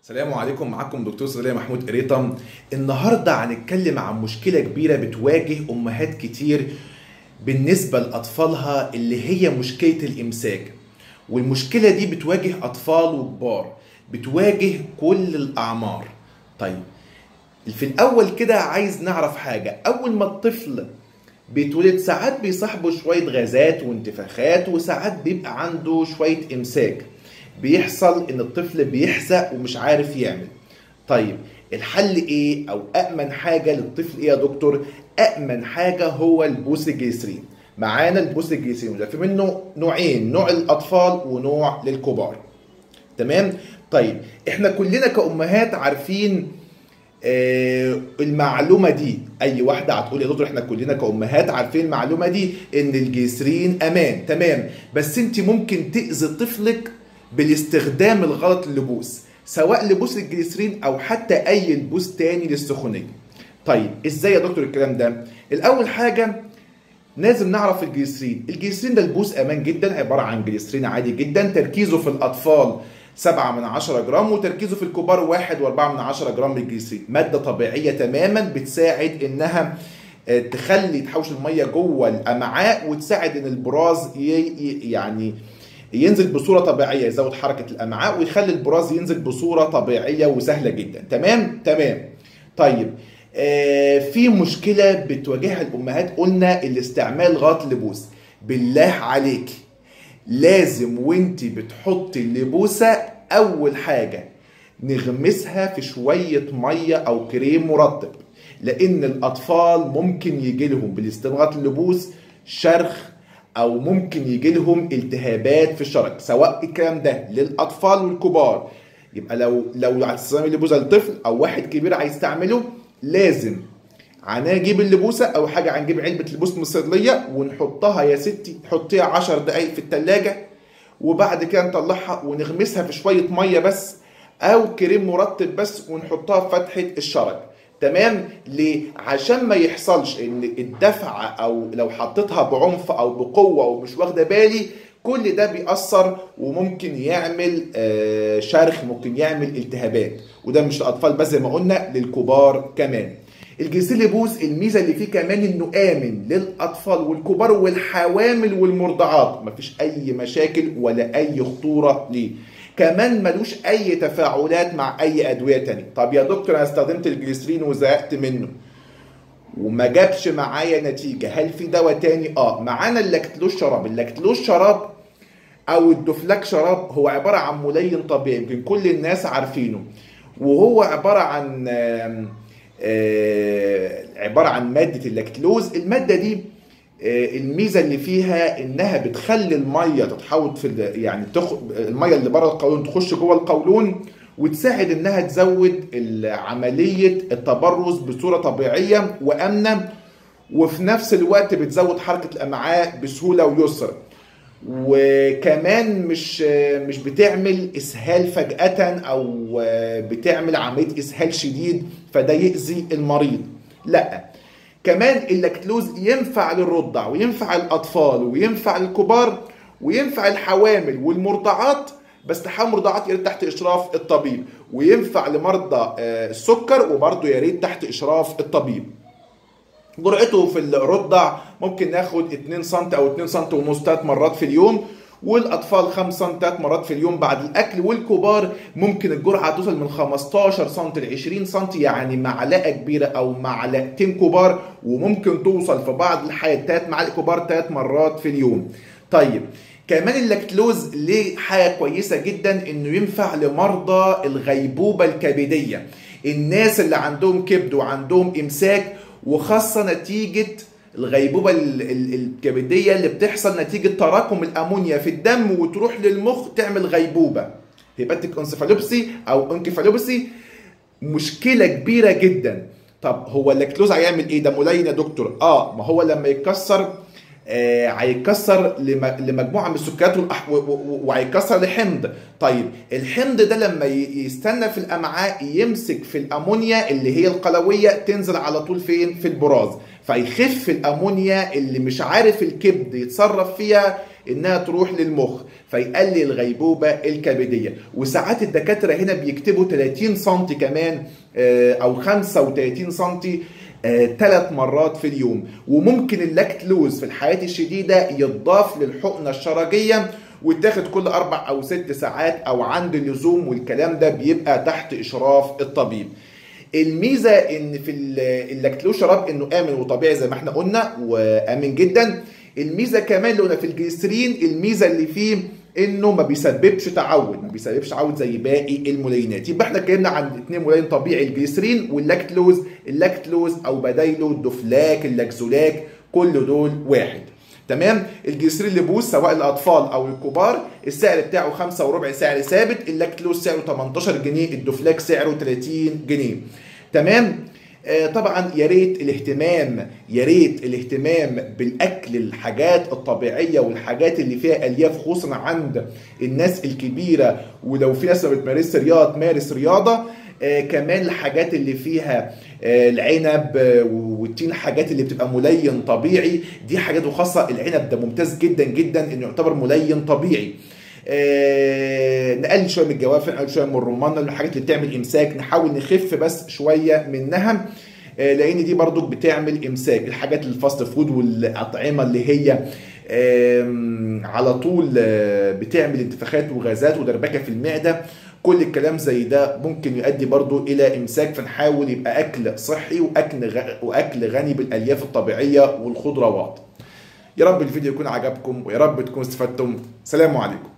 السلام عليكم معاكم دكتور صدرية محمود قريطة النهاردة هنتكلم عن مشكلة كبيرة بتواجه أمهات كتير بالنسبة لأطفالها اللي هي مشكلة الإمساك والمشكلة دي بتواجه أطفال وكبار بتواجه كل الأعمار طيب في الأول كده عايز نعرف حاجة أول ما الطفل بيتولد ساعات بيصاحبه شوية غازات وانتفاخات وساعات بيبقى عنده شوية إمساك بيحصل ان الطفل بيحزق ومش عارف يعمل طيب الحل ايه او امن حاجه للطفل ايه يا دكتور امن حاجه هو البوسيجليسرين معانا البوسيجليسرين وده في منه نوعين نوع الاطفال ونوع للكبار تمام طيب احنا كلنا كامهات عارفين آه المعلومه دي اي واحده هتقول يا دكتور احنا كلنا كامهات عارفين المعلومه دي ان الجسرين امان تمام بس انت ممكن تاذي طفلك بالاستخدام الغلط للبوس سواء لبوس الجليسرين او حتى اي لبوس تاني للسخونيه طيب ازاي يا دكتور الكلام ده الاول حاجه لازم نعرف الجليسرين الجليسرين ده البوس امان جدا عباره عن جليسرين عادي جدا تركيزه في الاطفال 7 من 10 جرام وتركيزه في الكبار 1 و4 من 10 جرام من الجليسرين ماده طبيعيه تماما بتساعد انها تخلي تحوش الميه جوه الامعاء وتساعد ان البراز يعني ينزل بصوره طبيعيه يزود حركه الامعاء ويخلي البراز ينزل بصوره طبيعيه وسهله جدا تمام تمام طيب آه في مشكله بتواجهها الامهات قلنا الاستعمال غلط اللبوس بالله عليك لازم وانت بتحطي اللبوسه اول حاجه نغمسها في شويه ميه او كريم مرطب لان الاطفال ممكن يجي لهم بالاستعمال غلط اللبوس شرخ او ممكن يجي لهم التهابات في الشرج سواء الكلام ده للاطفال والكبار يبقى لو لو هتستعمل اللبوسه لطفل او واحد كبير عايز تعمله لازم هنجيب اللبوسه او حاجه هنجيب علبه لبوس من الصيدليه ونحطها يا ستي تحطيها 10 دقائق في الثلاجه وبعد كده نطلعها ونغمسها في شويه ميه بس او كريم مرطب بس ونحطها في فتحه الشرج تمام ليه عشان ما يحصلش ان الدفعه او لو حطيتها بعنف او بقوه ومش واخده بالي كل ده بيأثر وممكن يعمل شرخ ممكن يعمل التهابات وده مش الاطفال بس زي ما قلنا للكبار كمان الجسيليبوس الميزه اللي فيه كمان انه امن للاطفال والكبار والحوامل والمرضعات مفيش اي مشاكل ولا اي خطوره ليه كمان ملوش اي تفاعلات مع اي ادويه تانية طب يا دكتور انا استخدمت الجليسرين وزهقت منه وما جابش معايا نتيجه هل في دواء تاني اه معانا اللاكتلوز شراب اللاكتلوز شراب او الدوفلاك شراب هو عباره عن ملين طبيعي يمكن كل الناس عارفينه وهو عباره عن آآ آآ عباره عن ماده اللاكتلوز الماده دي الميزه اللي فيها انها بتخلي الميه تتحوط في يعني تخ... الميه اللي بره القولون تخش جوه القولون وتساعد انها تزود عمليه التبرز بصوره طبيعيه وامنه وفي نفس الوقت بتزود حركه الامعاء بسهوله ويسر وكمان مش مش بتعمل اسهال فجاه او بتعمل عمليه اسهال شديد فده يؤذي المريض لا كمان اللاكتلوز ينفع للرضع وينفع الاطفال وينفع الكبار وينفع الحوامل والمرضعات بس تحمل مرضعات يا ريت تحت اشراف الطبيب وينفع لمرضى السكر وبرضه يا ريت تحت اشراف الطبيب جرعته في الرضع ممكن ناخد 2 سم او 2 سم ونص ثلاث مرات في اليوم والاطفال 5 سم ثلاث مرات في اليوم بعد الاكل والكبار ممكن الجرعه توصل من 15 سم ل 20 سم يعني معلقه كبيره او معلقتين كبار وممكن توصل في بعض الحالات ثلاث معالق كبار ثلاث مرات في اليوم. طيب كمان اللاكتلوز ليه حاجه كويسه جدا انه ينفع لمرضى الغيبوبه الكبديه. الناس اللي عندهم كبد وعندهم امساك وخاصه نتيجه الغيبوبه الكبديه اللي بتحصل نتيجه تراكم الامونيا في الدم وتروح للمخ تعمل غيبوبه هيباتيك انسفالوبسي او انكفالوبسي مشكله كبيره جدا طب هو اللاكتوز هيعمل ايه ده ملين يا دكتور اه ما هو لما يتكسر آه هيتكسر لمجموعه من السكريات وهيتكسر لحمض طيب الحمض ده لما يستنى في الامعاء يمسك في الامونيا اللي هي القلويه تنزل على طول فين في البراز فيخف الامونيا اللي مش عارف الكبد يتصرف فيها انها تروح للمخ فيقلل الغيبوبه الكبديه وساعات الدكاتره هنا بيكتبوا 30 سم كمان آه، او 35 سم ثلاث مرات في اليوم وممكن اللاكتلوز في الحالات الشديده يضاف للحقنه الشرجيه ويتاخد كل اربع او ست ساعات او عند اللزوم والكلام ده بيبقى تحت اشراف الطبيب الميزه ان في اللاكتلوز شراب انه امن وطبيعي زي ما احنا قلنا وامن جدا الميزه كمان اللي قلنا في الجليسرين الميزه اللي فيه انه ما بيسببش تعود ما بيسببش تعود زي باقي الملينات يبقى احنا اتكلمنا عن اثنين ملين طبيعي الجليسرين واللاكتلوز اللاكتلوز او بدايله الدوفلاك اللاكزولاك كل دول واحد تمام الجليسرين لبوس سواء الاطفال او الكبار السعر بتاعه خمسة وربع سعر ثابت اللاكتلوز سعره 18 جنيه الدوفلاك سعره 30 جنيه تمام آه، طبعا يا ريت الاهتمام يا ريت الاهتمام بالاكل الحاجات الطبيعيه والحاجات اللي فيها الياف خصوصا عند الناس الكبيره ولو في ناس ما بتمارسش رياضه تمارس رياضه آه كمان الحاجات اللي فيها آه العنب آه والتين حاجات اللي بتبقى ملين طبيعي دي حاجات وخاصه العنب ده ممتاز جدا جدا انه يعتبر ملين طبيعي آه نقلل شويه من الجوافه نقلل شويه من الرمان الحاجات اللي بتعمل امساك نحاول نخف بس شويه منها آه لان دي برضو بتعمل امساك الحاجات الفاست فود والاطعمه اللي هي على طول آه، بتعمل انتفاخات وغازات ودربكه في المعده كل الكلام زي ده ممكن يؤدي برضو الى امساك فنحاول يبقى اكل صحي واكل واكل غني بالالياف الطبيعيه والخضروات يا رب الفيديو يكون عجبكم ويا رب تكونوا استفدتم سلام عليكم